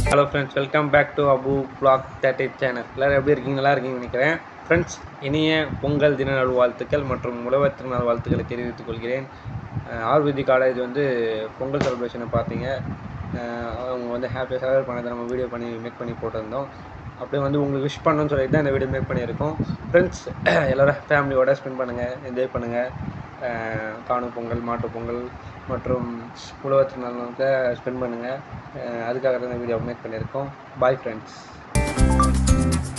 hello friends welcome back to Abu black thirty channel எல்லோரும் எப்படி இருக்கீங்க நல்லா இருக்கீங்கன்னு நினைக்கிறேன் ஃப்ரெண்ட்ஸ் இனிய பொங்கல் தின நல்வாழ்த்துக்கள் மற்றும் உழவர் திருநாள் வாழ்த்துக்களை தெரிவித்துக் கொள்கிறேன் அஹ் ஆர்விதி காலேஜ் வந்து பொங்கல் செலிப்ரேஷனை பார்த்தீங்க அஹ் அவங்க வந்து ஹாப்பியாக செலிப்ரேட் பண்ணதை நம்ம வீடியோ பண்ணி மேக் பண்ணி போட்டிருந்தோம் அப்படியே வந்து உங்களுக்கு விஷ் பண்ணணும்னு சொல்லிட்டு தான் இந்த வீடியோ மேக் பண்ணியிருக்கோம் ஃப்ரெண்ட்ஸ் எல்லோரும் ஃபேமிலியோட ஸ்பெண்ட் பண்ணுங்கள் என்ஜாய் பண்ணுங்கள் காணும் பொங்கல் மாட்டுப் பொங்கல் மற்றும் உழவர் திருநாளுக்கு ஸ்பெண்ட் பண்ணுங்கள் அதுக்காக தான் இந்த வீடியோ மேக் பண்ணியிருக்கோம் பாய் ஃப்ரெண்ட்ஸ்